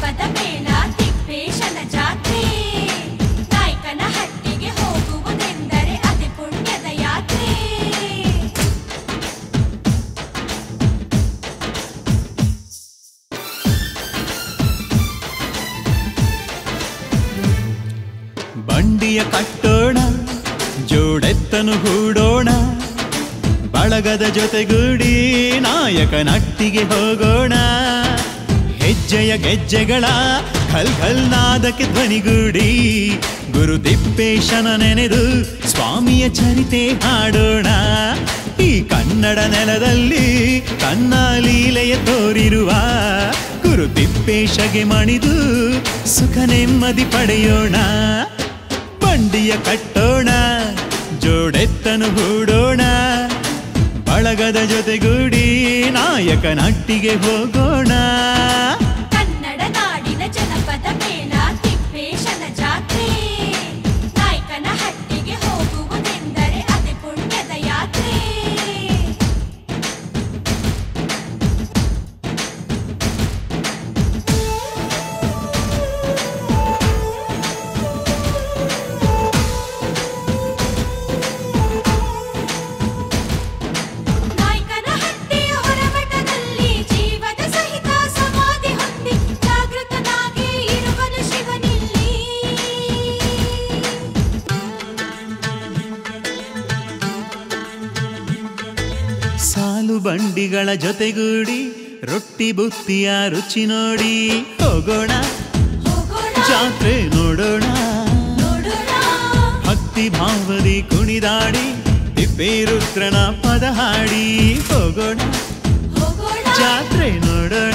ಜನಪದ ಮೇಳ ತಿಪ್ಪೇಶನ ಜಾತ್ರೆ ನಾಯ್ಕನ ಹಟ್ಟಿಗೆ ಹೋಗುವುದೆಂದರೆ ಅತಿ ಪುಣ್ಯದ ಯಾತ್ರೆ ಬಂಡಿಯ ಕಟ್ಟೋಣ ಜೋಡೆತ್ತನು ಹೂಡೋಣ ಬಳಗದ ಜೊತೆಗೂಡಿ ನಾಯಕ ನಟ್ಟಿಗೆ ಹೋಗೋಣ ಹೆಜ್ಜೆಯ ಗೆಜ್ಜೆಗಳ ಖಲ್ ಖಲ್ ನಾದಕ್ಕೆ ಧ್ವನಿಗೂಡಿ ಗುರು ತಿಪ್ಪೇಶನ ನೆನೆದು ಸ್ವಾಮಿಯ ಚರಿತೆ ಹಾಡೋಣ ಈ ಕನ್ನಡ ನೆಲದಲ್ಲಿ ತನ್ನ ಲೀಲೆಯ ತೋರಿರುವ ಗುರು ತಿಪ್ಪೇಶಗೆ ಮಣಿದು ಸುಖ ನೆಮ್ಮದಿ ಪಡೆಯೋಣ ಬಂಡಿಯ ಕಟ್ಟೋಣ ಜೋಡೆತ್ತನು ಹೂಡೋಣ ಬಳಗದ ಜೊತೆಗೂಡಿ ನಾಯಕ ನಟ್ಟಿಗೆ ಹೋಗೋಣ ಕನ್ನಡ ನಾಡಿನ ಜನಪದ ಮೇಳ ತಿಪ್ಪೇಶನ ಜಾತ್ರೆ ನಾಯ್ಕನ ಹಟ್ಟಿಗೆ ಹೋಗುವುದೆಂದರೆ ಅತಿ ಪುಣ್ಯದ ಯಾತ್ರೆ ನಾಯ್ಕನ ಹಟ್ಟಿಯ ಹೊರಮಠದಲ್ಲಿ ಜೀವದ ಸಹಿತ ಸಮಾಧಿ ಹೊಂದಿ ಜಾಗೃತನಾಗಿ ಇರುವನು ಶಿವನಿಲ್ಲಿ ಸಾಲು ಬಂಡಿಗಳ ಜೊತೆಗೂಡಿ ರೊಟ್ಟಿ ಬುತ್ತಿಯ ರುಚಿ ನೋಡಿ ಹೋಗೋಣ ಹೋಗೋಣ ಜಾತ್ರೆ ನೋಡೋಣ ನೋಡೋಣ ಭಕ್ತಿ ಭಾವದಿ ಕುಣಿದಾಡಿ ತಿಪ್ಪೇರುದ್ರನ ಪದ ಹಾಡಿ ಹೋಗೋಣ ಹೋಗೋಣ ಜಾತ್ರೆ ನೋಡೋಣ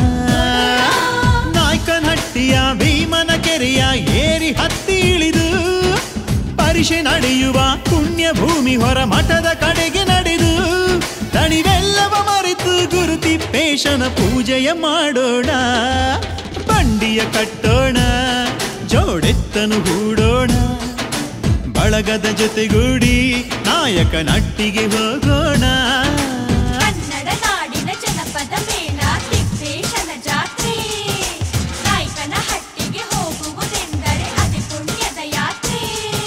ನಾಯ್ಕನಹಟ್ಟಿಯ ಭೀಮನ ಕೆರೆಯ ಏರಿ ಹತ್ತಿ ಇಳಿದು ಪರಿಷೆ ನಡೆಯುವ ಪುಣ್ಯ ಭೂಮಿ ಹೊರ ಮಠದ ಕಡೆಗೆ ನಡೆದು ತಣಿವೆಲ್ಲವ ಮರೆತು ಗುರು ತಿಪ್ಪೇಶನ ಪೂಜೆಯ ಮಾಡೋಣ ಬಂಡಿಯ ಕಟ್ಟೋಣ ಜೋಡೆತ್ತನು ಹೂಡೋಣ ಬಳಗದ ಜೊತೆಗೂಡಿ ನಾಯಕ ನಟ್ಟಿಗೆ ಹೋಗೋಣ ಕನ್ನಡ ನಾಡಿನ ಜನಪದ ಮೇಳ ತಿಪ್ಪೇಶನ ಜಾತ್ರೆ ನಾಯ್ಕನ ಹಟ್ಟಿಗೆ ಹೋಗುವುದೆಂದರೆ ಅತಿ ಪುಣ್ಯದ ಯಾತ್ರೆ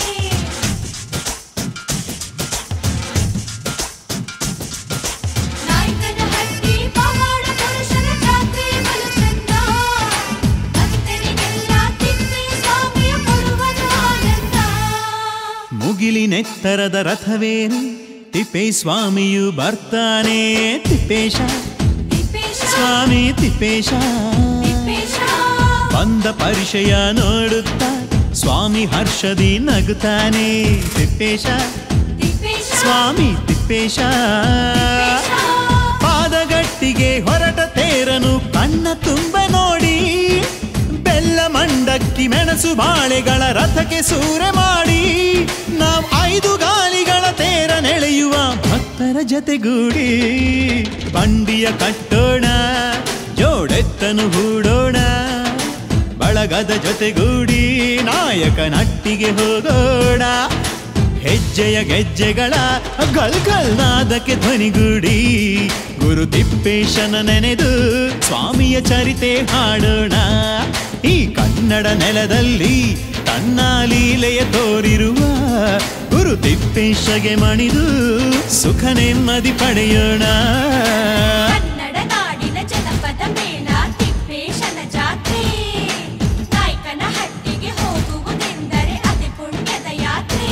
ನಾಯ್ಕನ ಹಟ್ಟಿ ಪವಾಡ ಪುರುಷನ ಜಾತ್ರೆ ಬಲು ಚಂದ ಭಕ್ತರಿಗೆಲ್ಲ ತಿಪ್ಪೆ ಸ್ವಾಮಿಯ ಕೊಡುವನು ಆನಂದ ಮುಗಿಲಿನೆತ್ತರದ ರಥವೇನು ತಿಪ್ಪೇ ಸ್ವಾಮಿಯು ಬರ್ತಾನೆ ತಿಪ್ಪೇಶ ತಿಪ್ಪೇಶ ಸ್ವಾಮಿ ತಿಪ್ಪೇಶ ತಿಪ್ಪೇಶ ಬಂದ ಪರಿಚಯ ನೋಡುತ್ತಾ ಸ್ವಾಮಿ ಹರ್ಷದಿ ನಗುತ್ತಾನೆ ತಿಪ್ಪೇಶ ತಿಪ್ಪೇಶ ಸ್ವಾಮಿ ತಿಪ್ಪೇಶ ಪಾದಗಟ್ಟಿಗೆ ಹೊರಟ ತೇರನು ಕಣ್ಣ ತುಂಬ ನೋಡಿ ಬೆಲ್ಲ ಮಂಡಕ್ಕಿ ಮೆಣಸು ಬಾಳೆಗಳ ರಥಕ್ಕೆ ಸೂರೆ ಮಾಡಿ ನಾವು ಐದು ಗಾಲಿಗಳ ತೇರ ನೆಳೆಯುವ ಭಕ್ತರ ಜತೆಗೂಡಿ ಬಂಡಿಯ ಕಟ್ಟೋಣ ಜೋಡೆತ್ತನು ಹೂಡೋಣ ಬಳಗದ ಜೊತೆಗೂಡಿ ನಾಯಕ ನಟ್ಟಿಗೆ ಹೋಗೋಣ ಹೆಜ್ಜೆಯ ಗೆಜ್ಜೆಗಳ ಗಲ್ ಗಲ್ ನಾದಕ್ಕೆ ಧ್ವನಿಗೂಡಿ ಗುರು ತಿಪ್ಪೇಶನ ನೆನೆದು ಸ್ವಾಮಿಯ ಚರಿತೆ ಹಾಡೋಣ ಈ ಕನ್ನಡ ನೆಲದಲ್ಲಿ ತನ್ನ ಲೀಲೆಯ ತೋರಿರುವ ಗುರು ತಿಪ್ಪೇಶಗೆ ಮಣಿದು ಸುಖ ನೆಮ್ಮದಿ ಪಡೆಯೋಣ ಕನ್ನಡ ನಾಡಿನ ಜನಪದ ಮೇಳ ತಿಪ್ಪೇಶನ ಜಾತ್ರೆ ನಾಯ್ಕನ ಹಟ್ಟಿಗೆ ಹೋಗುವುದೆಂದರೆ ಅತಿ ಪುಣ್ಯದ ಯಾತ್ರೆ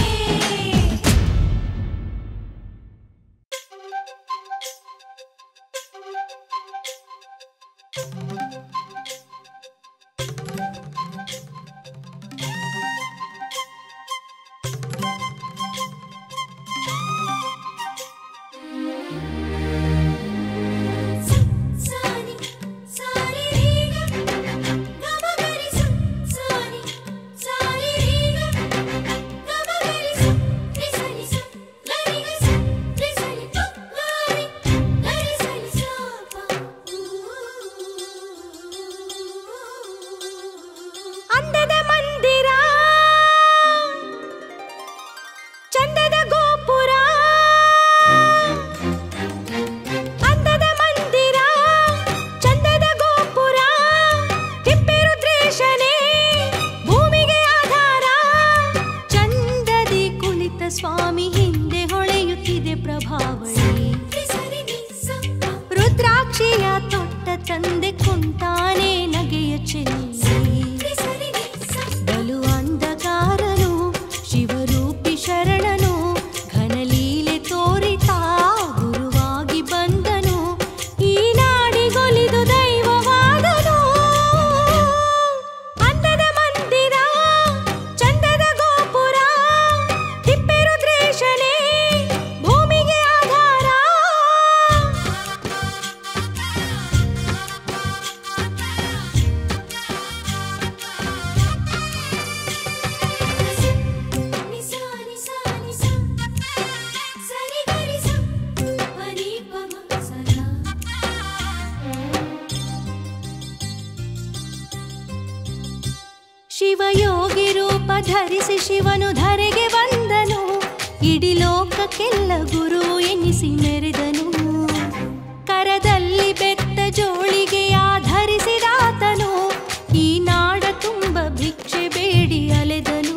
ಧರಿಸಿ ಶಿವನು ಧರೆಗೆ ಬಂದನು ಇಡೀ ಲೋಕಕ್ಕೆಲ್ಲ ಗುರು ಎನಿಸಿ ಮೆರೆದನು ಕರದಲ್ಲಿ ಬೆತ್ತ ಜೋಳಿಗೆಯ ಧರಿಸಿದಾತನು ಈ ನಾಡ ತುಂಬ ಭಿಕ್ಷೆ ಬೇಡಿ ಅಲೆದನು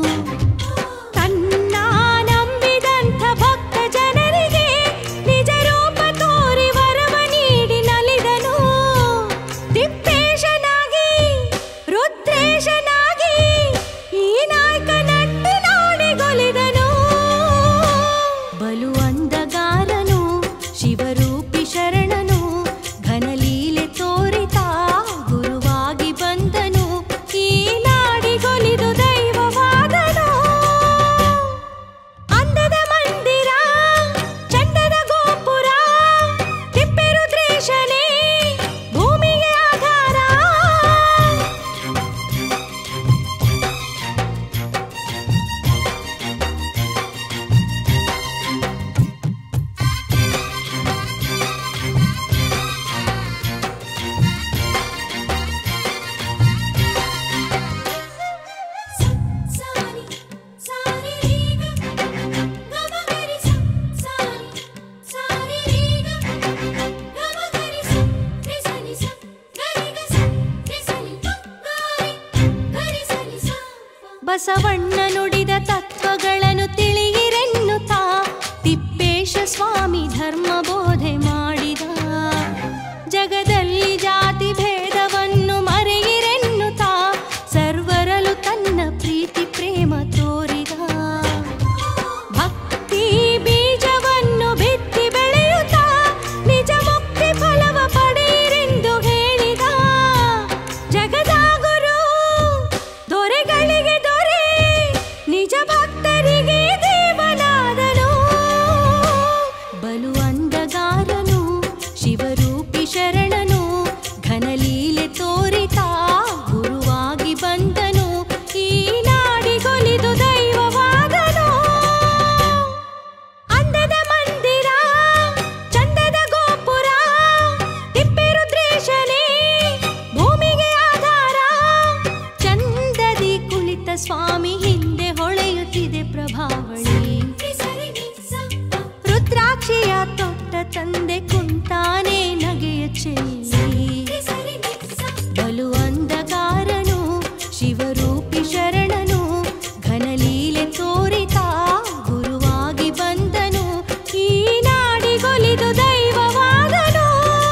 ತನ್ನ ನಂಬಿದಂಥ ಭಕ್ತ ಜನರಿಗೆ ನಿಜ ರೂಪ ತೋರಿ ವರವ ನೀಡಿ ನಲಿದನು ತಿಪ್ಪೇಶನಾಗಿ ರುದ್ರೇಶನಾಗಿ ಈ ನಾಯಕ ನಟ್ಟಿ ನಾಡಿಗೊಲಿದನು ಬಲು ಅಂದಗಾರನು ಶಿವರೂಪಿ ಶರಣನು ಘನಲೀಲೆ ತೋರಿತಾ ಗುರುವಾಗಿ ಬಂದನು ಈ ನಾಡಿಗೊಲಿದು ದೈವವಾದನು ಅಂದದ ಮಂದಿರ ಚಂದದ ಗೋಪುರ ತಿಪ್ಪೆರುದ್ರೇಶನೇ ಭೂಮಿಗೆ ಆಧಾರ ಸಾರಿ ಸಾರಿ ರೀಗ ಗಮ ಗರಿ ಸಾರಿ ಸಾರಿ ರೀಗ ಗಮ ಗರಿ ರಿಸನಿ ಸ ಗರಿ ಗಸ ರಿಸನಿ ಗರಿ ಗರಿ ಸನಿ ಸ ಬಸವಣ್ಣ ನುಡಿದ ತತ್ವಗಳನ್ನು ತಿಳಿಯಿರೆನ್ನುತ್ತಾ ತಿಪ್ಪೇಶ ಸ್ವಾಮಿ ಧರ್ಮ ಬೋಧೆ ಮಾಡಿದ ಜಗದಲ್ಲಿ ಜಾತಿ ಭೇದವನ್ನು ಮರೆಯಿರೆನ್ನುತ್ತಾ ಸರ್ವರಲು ತನ್ನ ಪ್ರೀತಿ ಪ್ರೇಮ ತೋರಿದ ಭಕ್ತಿ ಬೀಜವನ್ನು ಬಿತ್ತಿ ಬೆಳೆಯುತ್ತಾ ನಿಜ ಮುಕ್ತಿ ಫಲವ ಪಡೆಯಿರೆಂದು ಹೇಳಿದ ಜಗದ ಗುರು ದೊರೆಗಳಿಗೆ ದೊರೆ ನಿಜ ಭಕ್ತರಿಗೆ ದೇವನಾದನು ಬಲು ಅಂದಗಾರನು ಶಿವರೂಪಿ ಶರಣನು ಘನಲೀಲೆ ತೋರಿತಾ ಗುರುವಾಗಿ ಬಂದನು ಈ ನಾಡಿಗೊಲಿದು ದೈವವಾದನು ಅಂದದ ಮಂದಿರ ಚಂದದ ಗೋಪುರ ತಿಪ್ಪೆರುದ್ರೇಶನೇ ಭೂಮಿಗೆ ಆಧಾರ ಚಂದದಿ ಕುಳಿತ ಸ್ವಾಮಿ ಹಿಂದೆ ಹೊಳೆಯುತ್ತಿದೆ ಪ್ರಭಾವಳಿ ರಿಸನಿ ಸ ರುದ್ರಾಕ್ಷಿಯ ತೊಟ್ಟ ತಂದೆ ಕುಂತಾನೆ ನಗೆಯ ಚೆಲ್ಲಿ ರಿಸನಿ ಸ ಬಲು ಅಂಧಕಾರನು ಶಿವರೂಪಿ ಶರಣನು ಘನಲೀಲೆ ತೋರಿತಾ ಗುರುವಾಗಿ ಬಂದನು ಈ ನಾಡಿಗೊಲಿದು ದೈವವಾದನು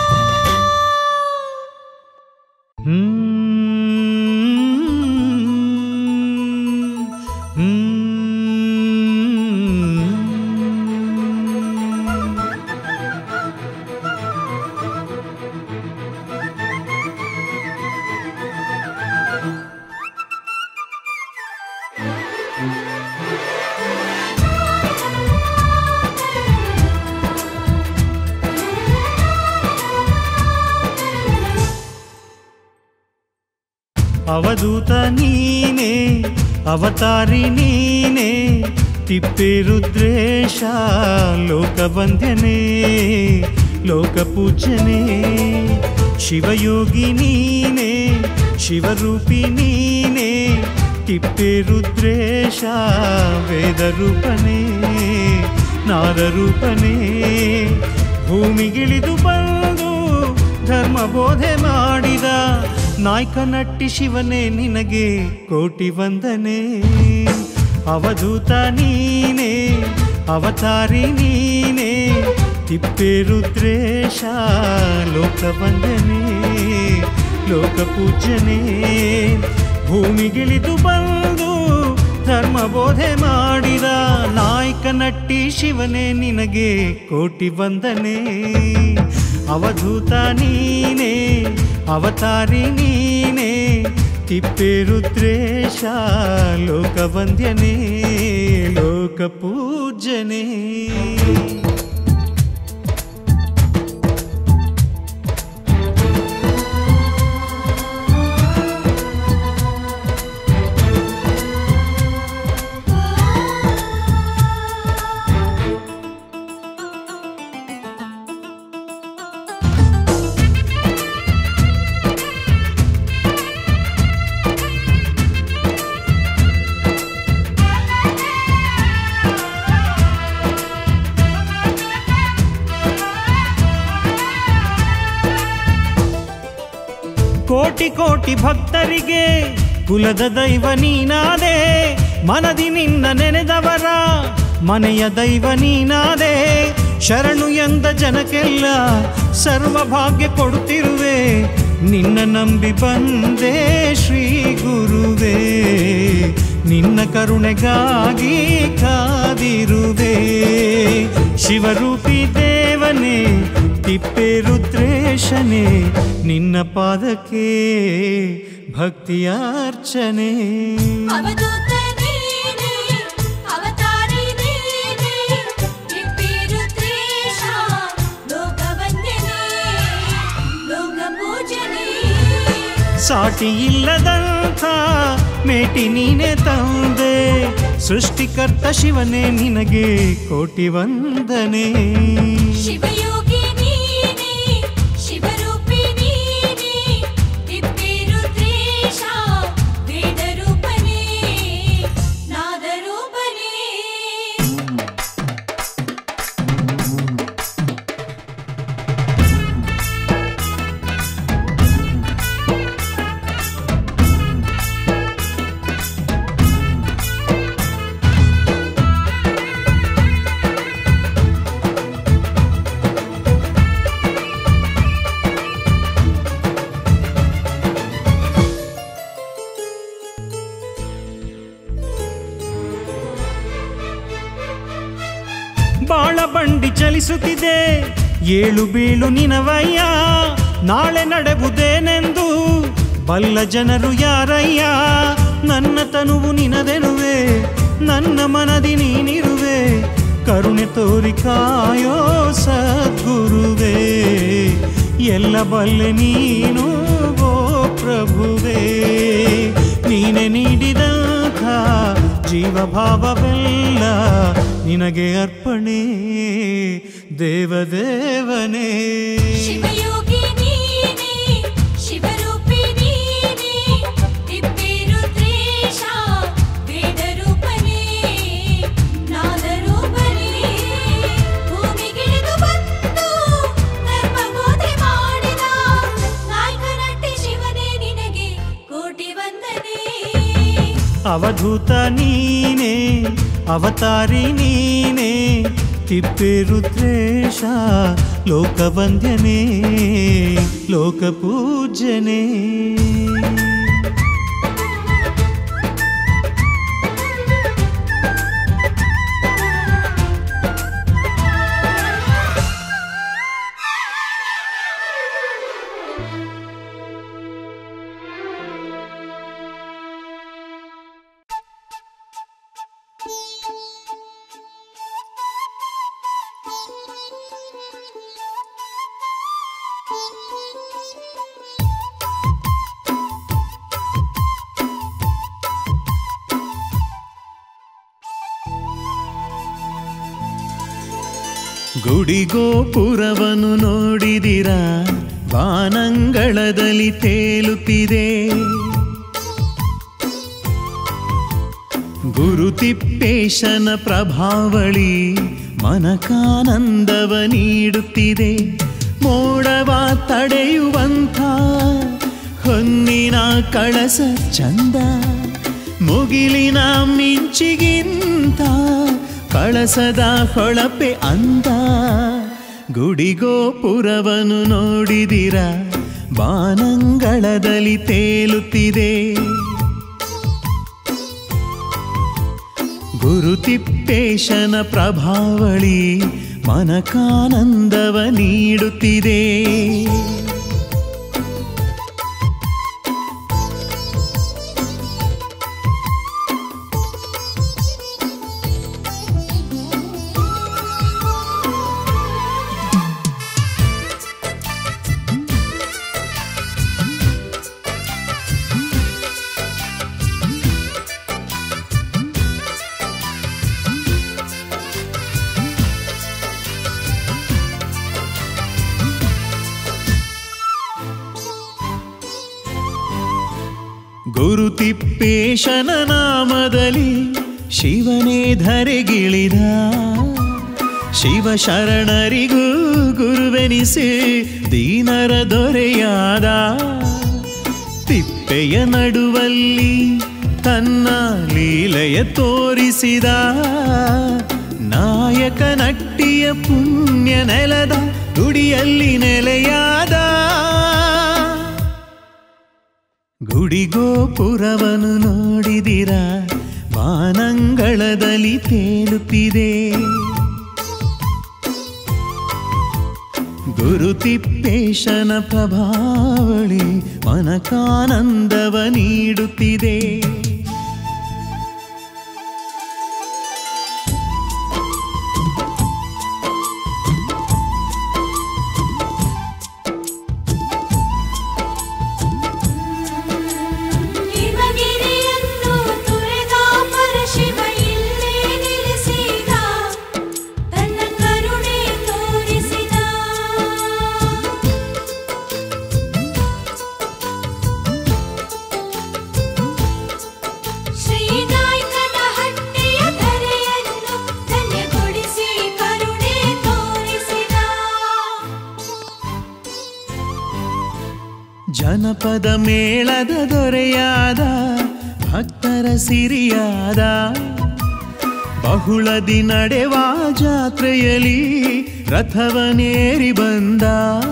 ಅವಧೂತ ನೀನೇ ಅವತಾರಿ ನೀನೇ ತಿಪ್ಪೇರುದ್ರೇಶ ಲೋಕವಂದ್ಯನೇ ಲೋಕಪೂಜ್ಯನೇ ಶಿವಯೋಗಿ ನೀನೇ ಶಿವರೂಪಿ ನೀನೇ ತಿಪ್ಪೇರುದ್ರೇಶ ವೇದರೂಪನೇ ನಾದರೂಪನೇ ಭೂಮಿಗಿಳಿದು ಬಂದು ಧರ್ಮ ಬೋಧೆ ಮಾಡಿದ ನಾಯ್ಕ ನಟ್ಟಿ ಶಿವನೇ ನಿನಗೆ ಕೋಟಿ ವಂದನೆ ಅವಧೂತ ನೀನೇ ಅವತಾರಿ ನೀನೇ ತಿಪ್ಪೇರುದ್ರೇಶ ಲೋಕವಂದನೆ ಲೋಕಪೂಜ್ಯನೇ ಭೂಮಿಗಿಳಿದು ಬಂದು ಧರ್ಮ ಬೋಧೆ ಮಾಡಿದ ನಾಯ್ಕ ನಟ್ಟಿ ಶಿವನೇ ನಿನಗೆ ಕೋಟಿ ವಂದನೆ ಅವಧೂತ ನೀನೇ ಅವತಾರಿ ನೀನೇ ತಿಪ್ಪೇರುದ್ರೇಶ ಲೋಕವಂದ್ಯನೇ ಲೋಕಪೂಜ್ಯನೇ ಕೋಟಿ ಕೋಟಿ ಭಕ್ತರಿಗೆ ಕುಲದ ದೈವ ನೀನಾದೆ ಮನದಿ ನಿನ್ನ ನೆನೆದವರ ಮನೆಯ ದೈವ ನೀನಾದೆ ಶರಣು ಎಂದ ಜನಕ್ಕೆಲ್ಲ ಸರ್ವ ಭಾಗ್ಯ ಕೊಡುತ್ತಿರುವೆ ನಿನ್ನ ನಂಬಿ ಬಂದೆ ಶ್ರೀ ಗುರುವೇ ನಿನ್ನ ಕರುಣೆಗಾಗಿ ಕಾದಿರುವೆ ಶಿವರೂಪಿ ದೇವನೇ ತಿಪ್ಪೆ ರುದ್ರೇಶನೇ ನಿನ್ನ ಪಾದಕ್ಕೆ ಭಕ್ತಿಯಾರ್ಚನೆ ಅವಧೂತ ನೀನೇ ಅವತಾರಿ ನೀನೇ ದಿವ್ಯರುದ್ರೇಶ ಲೋಕವಂದ್ಯನೇ ಲೋಕ ಪೂಜನೆ ಸಾಟಿ ಇಲ್ಲದಂಥ ಮೇಟಿ ನೀನೆ ತಂದೆ ಸೃಷ್ಟಿಕರ್ತ ಶಿವನೇ ನಿನಗೆ ಕೋಟಿ ವಂದನೆ ಶಿವಯೋಗಿ ನೀನೇ ಶಿವರೂಪಿ ನೀನೇ ದಿವ್ಯರುದ್ರೇಶ ವೇದರೂಪನೇ ನಾದರೂಪನೇ ಬಾಳ ಬಂಡಿ ಚಲಿಸುತ್ತಿದೆ ಏಳು ಬೀಳು ನಿನವಯ್ಯ ನಾಳೆ ನಡೆಬುದೇನೆಂದು ಬಲ್ಲ ಜನರು ಯಾರಯ್ಯ ನನ್ನ ತನುವು ನಿನದೆನುವೆ ನನ್ನ ಮನದಿ ನೀನಿರುವೆ ಕರುಣೆ ತೋರಿ ಕಾಯೋ ಸದ್ಗುರುವೇ ಎಲ್ಲ ಬಲ್ಲೆ ನೀನು ಓ ಪ್ರಭುವೇ ನೀನೆ ನೀಡಿದಂಥ ಜೀವಭಾವವೆಲ್ಲ ನಿನಗೆ ಅರ್ಪಣೆ ದೇವದೇವನೇ ಶಿವಯೋಗಿ ನೀನೇ ಶಿವರೂಪಿ ನೀನೇ ದಿವ್ಯರುದ್ರೇಶ ವೇದರೂಪನೇ ನಾದರೂಪನೇ ಭೂಮಿಗಿಳಿದು ಬಂದು ಧರ್ಮಬೋಧೆ ಮಾಡಿದ ನಾಯಕನಟ್ಟಿ ಶಿವನೇ ನಿನಗೆ ಕೋಟಿ ವಂದನೆ ಅವಧೂತ ನೀನೇ ಅವತಾರಿ ನೀನೇ ತಿಪ್ಪೆ ರುದ್ರೇಶ ಲೋಕವಂದ್ಯನೇ ಲೋಕಪೂಜ್ಯನೇ ಗುಡಿಗೋಪುರವನ್ನು ನೋಡಿದಿರಾ ಬಾನಂಗಳದಲ್ಲಿ ತೇಲುತ್ತಿದೆ ಗುರುತಿಪ್ಪೇಶನ ಪ್ರಭಾವಳಿ ಮನಕಾನಂದವ ನೀಡುತ್ತಿದೆ ಮೋಡವ ತಡೆಯುವಂಥ ಹೊನ್ನಿನ ಕಳಸ ಚಂದ ಮುಗಿಲಿನ ಮಿಂಚಿಗಿಂತ ಕಳಸದ ಹೊಳಪೆ ಅಂದ ಗುಡಿಗೋಪುರವನ್ನು ನೋಡಿದಿರ ಬಾನಂಗಳದಲ್ಲಿ ತೇಲುತ್ತಿದೆ ಗುರುತಿಪ್ಪೇಶನ ಪ್ರಭಾವಳಿ ಮನಕಾನಂದವ ನೀಡುತ್ತಿದೆ ಗುರುತಿಪ್ಪೇಶನ ನಾಮದಲ್ಲಿ ಶಿವನೇ ಧರೆಗಿಳಿದ ಶಿವ ಶರಣರಿಗೂ ಗುರುವೆನಿಸಿ ದೀನರ ದೊರೆಯಾದ ತಿಪ್ಪೆಯ ನಡುವಲ್ಲಿ ತನ್ನ ಲೀಲೆಯ ತೋರಿಸಿದ ನಾಯಕ ನಟ್ಟಿಯ ಪುಣ್ಯ ನೆಲದ ಗುಡಿಯಲ್ಲಿ ನೆಲೆಯಾದ ಗುಡಿಗೋಪುರವನ್ನು ನೋಡಿದಿರ ಬಾನಂಗಳದಲ್ಲಿ ತೇಲುತ್ತಿದೆ ಗುರುತಿಪ್ಪೇಶನ ಪ್ರಭಾವಳಿ ಮನಕಾನಂದವ ನೀಡುತ್ತಿದೆ ಹಿಮಗಿರಿಯನ್ನು ತುರೆದ ಪರಶಿವ ಇಲ್ಲೇ ನೆಲೆಸಿದ ತನ್ನ ಕರುಣೆ ತೋರಿಸಿದ ಶ್ರೀನಾಯ್ಕನ ಹಟ್ಟಿಯ ಧರೆಯನ್ನು ಧನ್ಯಗೊಳಿಸಿ ಕರುಣೆ ತೋರಿಸಿದ ಜನಪದ ಮೇಳದ ದೊರೆಯಾದ ಭಕ್ತರ ಸಿರಿಯಾದ ಬಹುಳದಿ ನಡೆವ ಜಾತ್ರೆಯಲ್ಲಿ ರಥವನೇರಿ ಬಂದ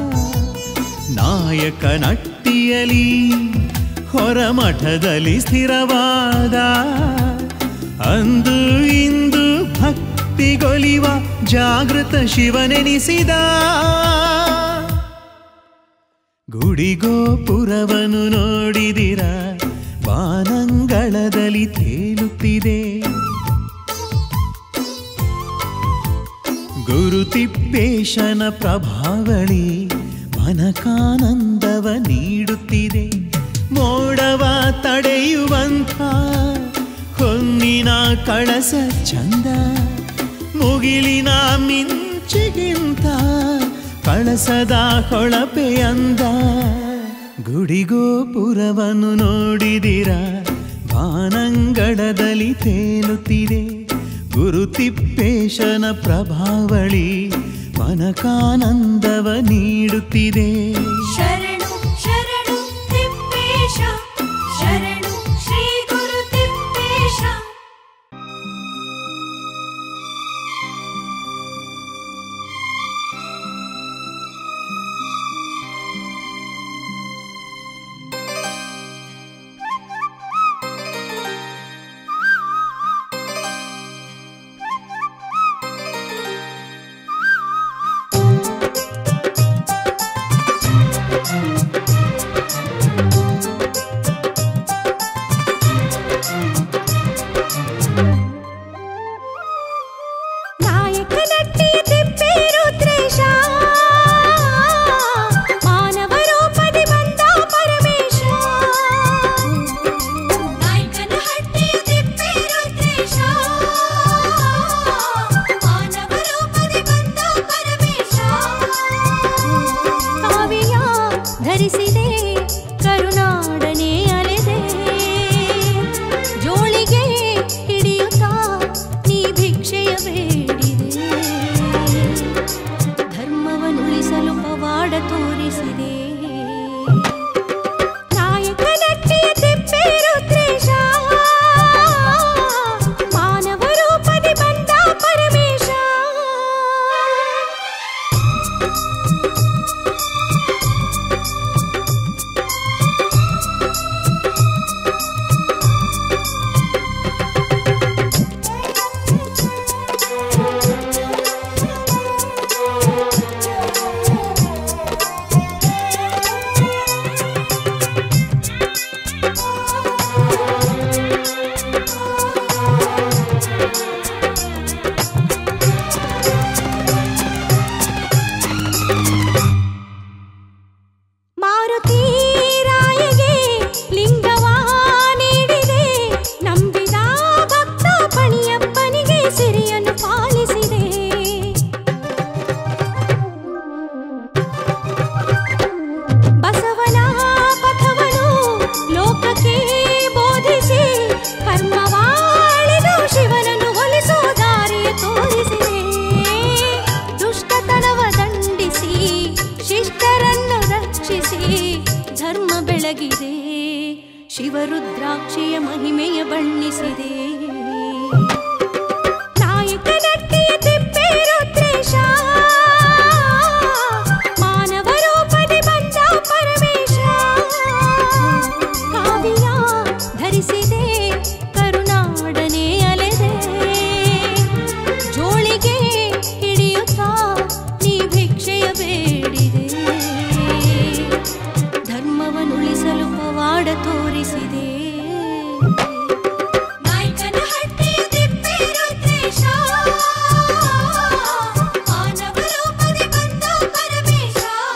ನಾಯಕ ನಟ್ಟಿಯಲಿ ಹೊರಮಠದಲ್ಲಿ ಸ್ಥಿರವಾದ ಅಂದು ಇಂದು ಭಕ್ತಿಗೊಲಿವ ಜಾಗೃತ ಶಿವನೆನಿಸಿದ ಗುಡಿಗೋಪುರವನ್ನು ನೋಡಿದಿರ ಬಾನಂಗಳದಲ್ಲಿ ತೇಲುತ್ತಿದೆ ಗುರುತಿಪ್ಪೇಶನ ಪ್ರಭಾವಳಿ ಮನಕಾನಂದವ ನೀಡುತ್ತಿದೆ ಮೋಡವ ತಡೆಯುವಂಥ ಹೊನ್ನಿನ ಕಳಸ ಚಂದ ಮುಗಿಲಿನ ಮಿಂಚಿಗಿಂತ ಕಳಸದ ಹೊಳಪೆ ಅಂದ ಗುಡಿಗೋಪುರವನ್ನು ನೋಡಿದಿರ ಬಾನಂಗಳದಲ್ಲಿ ತೇಲುತ್ತಿದೆ ಗುರುತಿಪ್ಪೇಶನ ಪ್ರಭಾವಳಿ ಮನಕಾನಂದವ ನೀಡುತ್ತಿದೆ ಶರಣು ಶರಣು ತಿಪ್ಪೇಶ ಶರಣು ಶ್ರೀ ಗುರು ತಿಪ್ಪೇಶ ಿ ಶಿವರುದ್ರಾಕ್ಷಿಯ ಮಹಿಮೆಯ ಬಣ್ಣಿಸಿದೆ ನಾಯಕನಟ್ಟಿಯ ತಿಪ್ಪೆ ರುದ್ರೇಶ ಮಾನವ ರೂಪದಿ ಬಂದ ಪರಮೇಶ ಕಾವ್ಯ ಧರಿಸಿದೆ ಕರುನಾಡನೆ ಅಲೆದೆ ಜೋಳಿಗೆ ಹಿಡಿಯುತ್ತಾ ನೀ ಭಿಕ್ಷೆಯ ಬೇಡಿದೆ ಧರ್ಮವನ್ನುಳಿಸಲು ಪವಾಡ ತೋರಿಸಿದೆ ನಾಯಕನಹಟ್ಟಿಯ ತಿಪ್ಪೆ ರುದ್ರೇಶ ಮಾನವ ರೂಪದಿ ಬಂದ ಪರಮೇಶ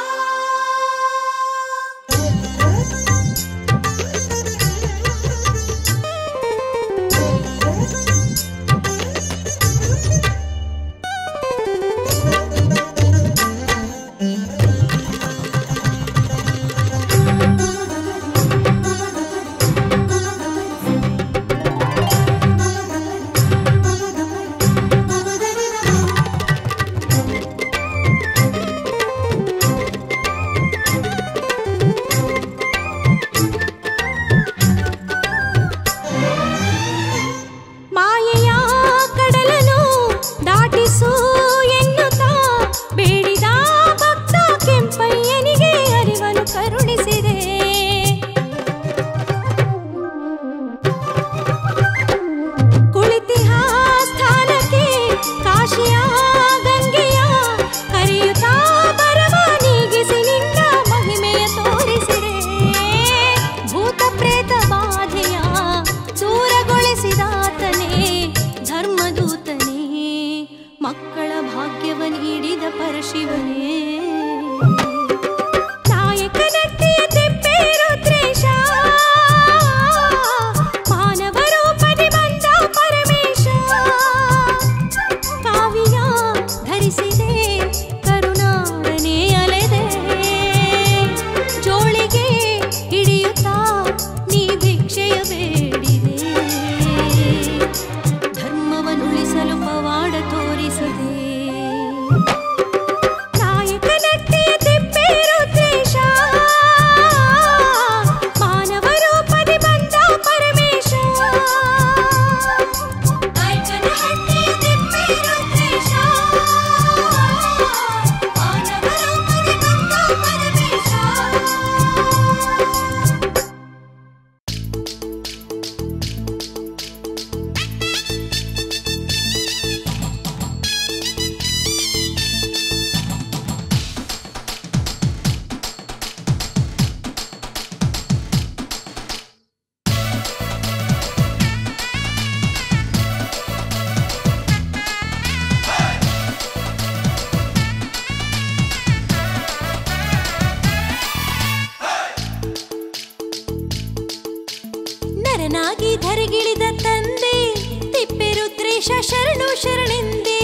ಮಾಯೆಯ ಕಡಲನು ದಾಟಿಸು ಎನ್ನುತ್ತಾ ಬೇಡಿದ ಭಕ್ತ ಕೆಂಪಯ್ಯನಿಗೆ ಅರಿವನ್ನು ಕರುಣಿಸಿದೆ ಕುಳಿತಿಹ ಸ್ಥಾನಕ್ಕೆ ಕಾಶಿಯ ಗಂಗೆಯ ಕರೆಯುತ್ತಾ ಬರವ ನೀಗಿಸಿ ನಿನ್ನ ಮಹಿಮೆಯ ತೋರಿಸಿದೆ ಭೂತ ಪ್ರೇತ ಬಾಧೆಯ ದೂರಗೊಳಿಸಿದಾತನೇ ಧರ್ಮದೂತನೇ ಮಕ್ಕಳ ಭಾಗ್ಯವ ನೀಡಿದ ಪರಶಿವನೇ ನಾಯಕನಟ್ಟಿಯ ತಿಪ್ಪೆ ರುದ್ರೇಶ ಮಾನವ ರೂಪದಿ ಬಂದ ಪರಮೇಶ ಕಾವ್ಯ ಧರಿಸಿದೆ ಕರುನಾಡನೆ ಅಲೆದೆ ಜೋಳಿಗೆ ಹಿಡಿಯುತ್ತಾ ನೀ ಭಿಕ್ಷೆಯ ಬೇಡಿದೆ ಧರ್ಮವನ್ನುಳಿಸಲು ಪವಾಡ ತೋರಿಸಿದೆ ನಾಯಕನಟ್ಟಿಯ ತಿಪ್ಪೆ ರುದ್ರೇಶ ಮಾನವ ರೂಪದಿ ಬಂದ ಪರಮೇಶ ನಾಯಕನಹಟ್ಟಿಯ ತಿಪ್ಪೆ ರುದ್ರೇಶ ಮಾನವ ರೂಪದಿ ಬಂದ ಪರಮೇಶ ನರನಾಗಿ ಧರೆಗಿಳಿದ ತಂದೆ ತಿಪ್ಪೆ ರುದ್ರೇಶ ಶರಣು ಶರಣೆಂದೇ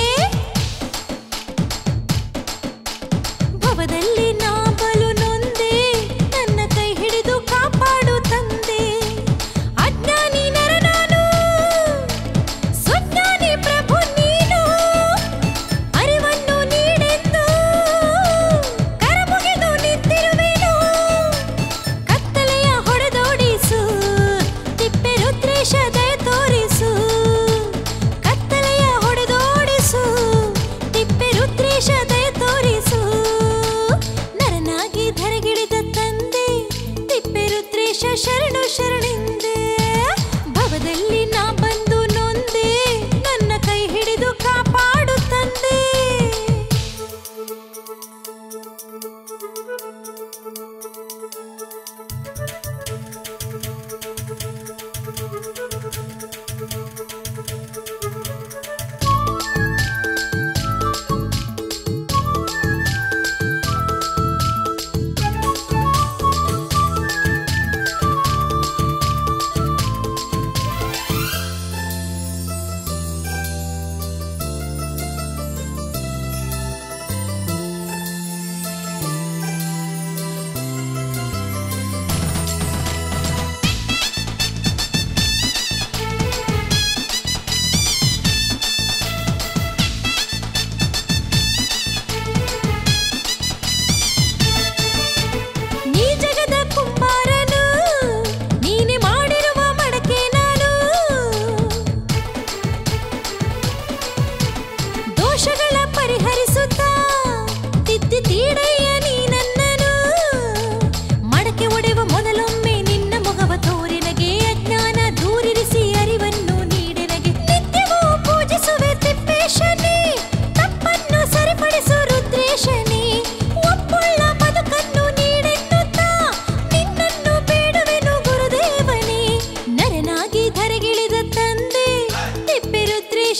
ಭವದಲ್ಲಿ ನಾ ಬಲು ನೊಂದೆ ನನ್ನ ಕೈ ಹಿಡಿದು ಕಾಪಾಡು ತಂದೆ ಅಜ್ಞಾನಿ ನರ ನಾನು ಸುಜ್ಞಾನಿ ಪ್ರಭು ನೀನು ಅರಿವನ್ನು ನೀಡೆಂದು ಕರಮುಗಿದು ನಿಂತಿರುವೆನು ಕತ್ತಲೆಯ ಹೊಡೆದೋಡಿಸು ತಿಪ್ಪೆ ರುದ್ರೇಶ ದಯ ತೋರಿಸು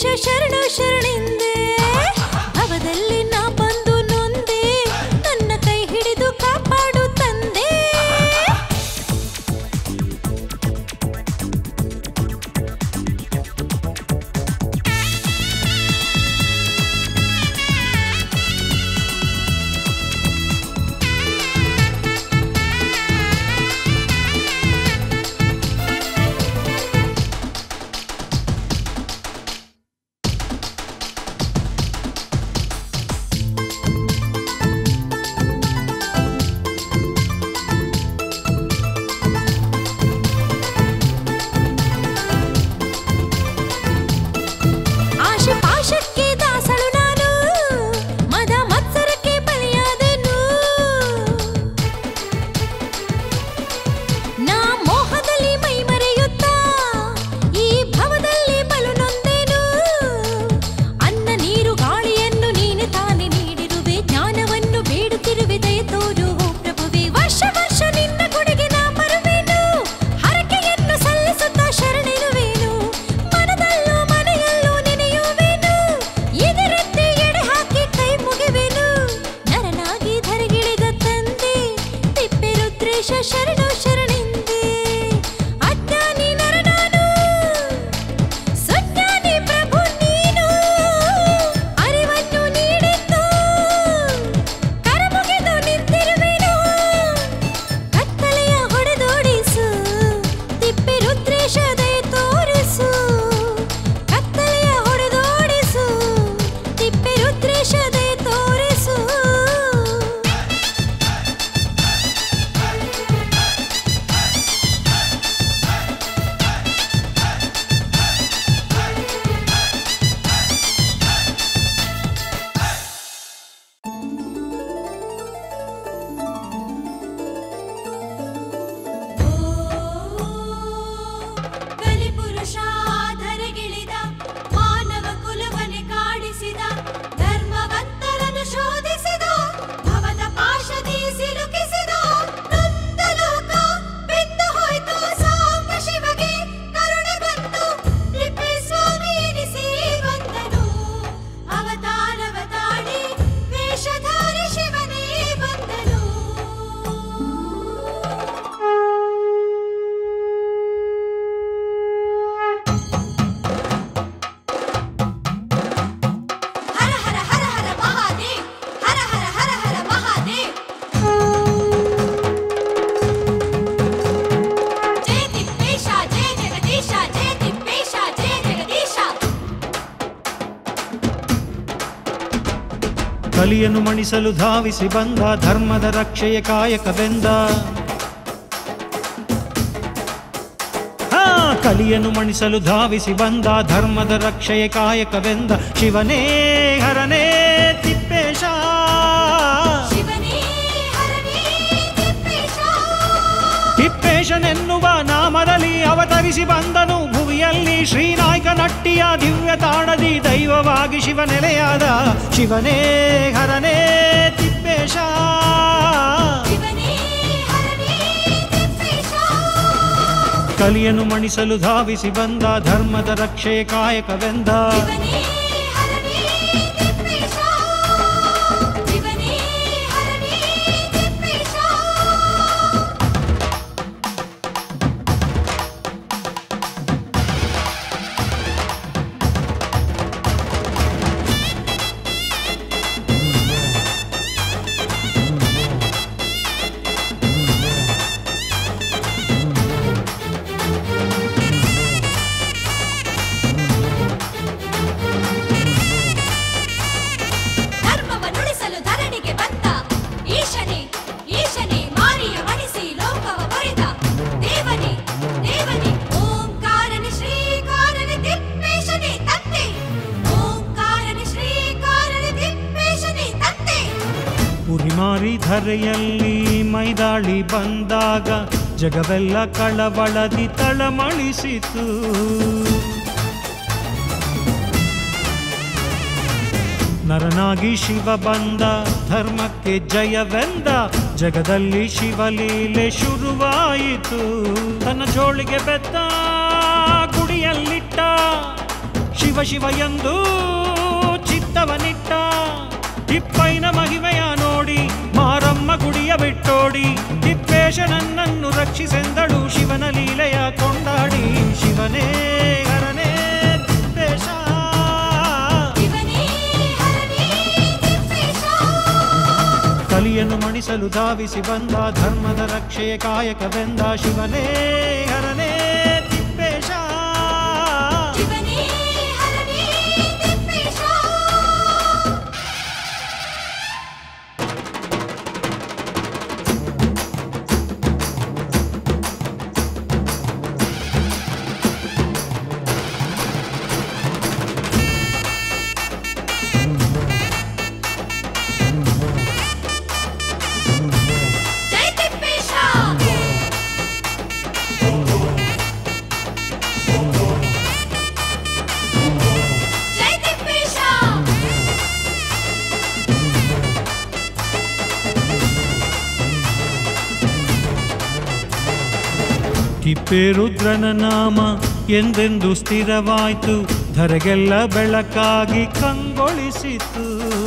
ಶರಣ ಶರಣೆಂದೆ ಭವದಲ್ಲಿ ನಾ ಬಂದು ನೊಂದೆ ನನ್ನ ಕೈ ಹಿಡಿದು ಕಾಪಾಡು ತಂದೆ ಆಶೆ ಪಾಶಕ್ಕೆ ದಾಸಳು ನಾನು ಮದ ಮತ್ಸರಕ್ಕೆ ಬಲಿಯಾದೆನು ನಾ ಮೋಹದಲ್ಲಿ ಮೈ ಮರೆಯುತ್ತಾ ಈ ಭವದಲ್ಲಿ ಬಲು ನೊಂದೆನು ಅನ್ನ ನೀರು ಗಾಳಿಯನ್ನು ನೀನೆ ತಾನೆ ನೀಡಿರುವೆ ಜ್ಞಾನವನ್ನು ಬೇಡುತ್ತಿರುವೆ ದಯ ತೋರು ಓ ಪ್ರಭುವೆ ವರ್ಷ ವರ್ಷ ನಿನ್ನ ಗುಡಿಗೆ ನಾ ಬರುವೆನು ಹರಕೆಯನ್ನು ಸಲ್ಲಿಸುತ್ತಾ ಶರಣಿರುವೆನು ಮನದಲ್ಲೂ ಮನೆಯಲ್ಲೂ ನೆನೆಯುವೆನು ಎದುರತ್ತೆ ಎಡೆ ಹಾಕಿ ಕೈ ಮುಗಿವೆನು ನರನಾಗಿ ಧರೆಗಿಳಿದ ತಂದೆ ತಿಪ್ಪೆ ರುದ್ರೇಶ ಶರಣು ಶರಣೆಂದೆ ಅಜ್ಞಾನಿ ನರನಾನು ಸುಜ್ಞಾನಿ ಪ್ರಭು ನೀನು ಅರಿವನ್ನು ನೀಡಿದ್ದು ಕರಮುಗಿದು ನಿಂತಿರುವೆನು ಕತ್ತಲೆಯ ಹೊಡೆದೋಡಿಸು ತಿಪ್ಪೆ ರುದ್ರೇಶ ದಯ ತೋರಿಸು ಕತ್ತಲೆಯ ಹೊಡೆದೋಡಿಸು ತಿಪ್ಪೆ ರುದ್ರೇಶ ದಯ ತೋರಿಸು ಕಲಿಪುರುಷ ಧರೆಗಿಳಿದ ಮಾನವ ಕುಲವನೆ ಕಾಡಿಸಿದ ಧರ್ಮವಂತರನ್ನು ಶೋಧಿಸಿದ ಭವದ ಪಾಶದಿ ಸಿಲುಕಿಸಿದ ನೊಂದ ಲೋಕ ಬೆಂದು ಹೋಯ್ತು ಸಾಂಬ ಶಿವಗೆ ಕರುಣೆ ಬಂತು ಲಿಪಿ ಸ್ವಾಮಿ ಎನಿಸಿ ಬಂದನು ಅವತಾರವ ತಾಳಿ ವೇಷಧಾರಿ ಶಿವನೇ ಬಂದನು ಹರ ಹರ ಹರ ಹರ ಮಹಾದೇವ್ ಹರ ಹರ ಹರ ಹರ ಮಹಾದೇವ್ ಜಯ ತಿಪ್ಪೇಶ ಜಯ ಜಗದೀಶ ಜಯ ತಿಪ್ಪೇಶ ಜಯ ಜಗದೀಶ ಕಲಿಯನ್ನು ಮಣಿಸಲು ಧಾವಿಸಿ ಬಂದ ಧರ್ಮದ ರಕ್ಷೆಯ ಕಾಯಕವೆಂದ ಹಾ, ಕಲಿಯನ್ನು ಮಣಿಸಲು ಧಾವಿಸಿ ಬಂದ ಧರ್ಮದ ರಕ್ಷೆಯ ಕಾಯಕವೆಂದ ಶಿವನೇ ಹರನೇ ತಿಪ್ಪೇಶ ಶಿವನೇ ಹರನೇ ತಿಪ್ಪೇಶ ತಿಪ್ಪೇಶನೆನ್ನುವ ನಾಮದಲ್ಲಿ ಅವತರಿಸಿ ಬಂದನು ಭುವಿಯಲ್ಲಿ ಶ್ರೀನಾಯಕ ನಟ್ಟಿಯ ದಿವ್ಯ ತಾಣದಿ ದೈವವಾಗಿ ಶಿವ ನೆಲೆಯಾದ ಶಿವನೇ ಹರನೇ ತಿಪ್ಪೇಶ ಶಿವನೇ ಹರನೇ ತಿಪ್ಪೇಶ ಕಲಿಯನ್ನು ಮಣಿಸಲು ಧಾವಿಸಿ ಬಂದ ಧರ್ಮದ ರಕ್ಷೆ ಕಾಯಕವೆಂದ ಶಿವನೇ ಹರನೇ ತಿಪ್ಪೇಶ ಶಿವನೇ ಹರನೇ ತಿಪ್ಪೇಶ ಧರ್ಮವನ್ನುಳಿಸಲು ಧರಣಿಗೆ ಬಂದ ಈಶನೇ ಈಶನೇ ಮಾರಿಯ ಮಣಿಸಿ ಲೋಕವ ಬರೆದ ದೇವನೇ ದೇವನೇ ಓಂಕಾರನೆ ಶ್ರೀಕಾರನೆ ತಿಪ್ಪೇಶನೇ ತಂದೆ ಓಂಕಾರನೆ ಶ್ರೀಕಾರನೆ ತಿಪ್ಪೇಶನೇ ತಂದೆ ಉರಿಮಾರಿ ಧರೆಯಲ್ಲಿ ಮೈದಾಳಿ ಬಂದಾಗ ಜಗವೆಲ್ಲ ಕಳವಳದಿ ತಳಮಳಿಸಿತು ನರನಾಗಿ ಶಿವ ಬಂದ ಧರ್ಮಕ್ಕೆ ಜಯವೆಂದ ಜಗದಲ್ಲಿ ಶಿವಲೀಲೆ ಶುರುವಾಯಿತು ತನ್ನ ಜೋಳಿಗೆ ಬೆತ್ತ ಗುಡಿಯಲ್ಲಿಟ್ಟ ಶಿವ ಶಿವ ಶಿವ ಎಂದು ಚಿತ್ತವನಿಟ್ಟ ತಿಪ್ಪೈನ ಮಹಿಮೆಯ ನೋಡಿ ಮಾರಮ್ಮ ಗುಡಿಯ ಬಿಟ್ಟೋಡಿ ತಿಪ್ಪೇಶ ನನ್ನನ್ನು ರಕ್ಷಿಸೆಂದಳು ಶಿವನ ಲೀಲೆಯ ಕೊಂಡಾಡಿ ಶಿವನೇ ಹರನೇ ತಿಪ್ಪೇಶ ಶಿವನೇ ಹರನೇ ತಿಪ್ಪೇಶ ಕಲಿಯನ್ನು ಮಣಿಸಲು ಧಾವಿಸಿ ಬಂದ ಧರ್ಮದ ರಕ್ಷೆಯ ಕಾಯಕವೆಂದ ಶಿವನೇ ಹರನೇ ತಿಪ್ಪೇಶ ಶಿವನೇ ಹರನೇ ತಿಪ್ಪೇಶ ಜೈ ತಿಪ್ಪೇಶ ಜೈ ತಿಪ್ಪೇಶ ತಿಪ್ಪೇರುದ್ರನ ನಾಮ ಎಂದೆಂದು ಸ್ಥಿರವಾಯ್ತು ಧರೆಗೆಲ್ಲ ಬೆಳಕಾಗಿ ಕಂಗೊಳಿಸಿತು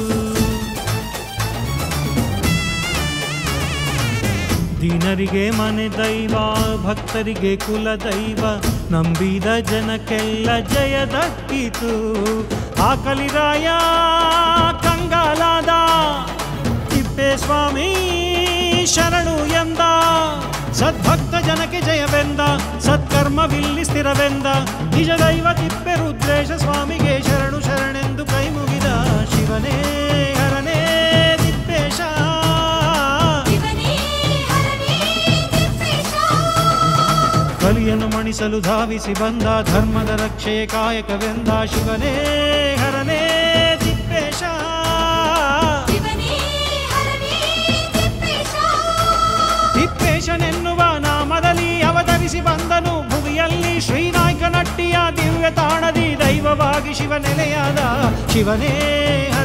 ದೀನರಿಗೆ ಮನೆ ದೈವ ಭಕ್ತರಿಗೆ ಕುಲ ದೈವ ನಂಬಿದ ಜನಕ್ಕೆಲ್ಲ ಜಯ ದಕ್ಕಿತು ಆ ಕಲಿರಾಯ ಕಂಗಾಲಾದ ತಿಪ್ಪೇಸ್ವಾಮಿ ಶರಣು ಎಂದ ಸದ್ಭಕ್ತ ಜನಕ್ಕೆ ಜಯವೆಂದ ಸತ್ಕರ್ಮವಿಲ್ಲಿ ಸ್ಥಿರವೆಂದ ನಿಜ ದೈವ ತಿಪ್ಪೆ ರುದ್ರೇಶ ಸ್ವಾಮಿಗೆ ಶರಣು ಶರಣೆಂದು ಕೈ ಮುಗಿದ ಶಿವನೇ ಹರನೇ ತಿಪ್ಪೇಶ ಶಿವನೇ ಹರನೇ ತಿಪ್ಪೇಶ ಕಲಿಯನ್ನು ಮಣಿಸಲು ಧಾವಿಸಿ ಬಂದ ಧರ್ಮದ ರಕ್ಷೆಯ ಕಾಯಕವೆಂದ ಶಿವನೇ ಹರನೇ ತಿಪ್ಪೇಶ ಶಿವನೇ ಹರನೇ ತಿಪ್ಪೇಶ ತಿಪ್ಪೇಶನೆನ್ನುವ ನಾಮದಲ್ಲಿ ಅವತರಿಸಿ ಬಂದನು ಭುವಿಯಲ್ಲಿ ಶ್ರೀನಾಯ್ಕ ನಟ್ಟಿಯ ದಿವ್ಯ ತಾಣದಿ ದೈವವಾಗಿ ಶಿವ ನೆಲೆಯಾದ ಶಿವನೇ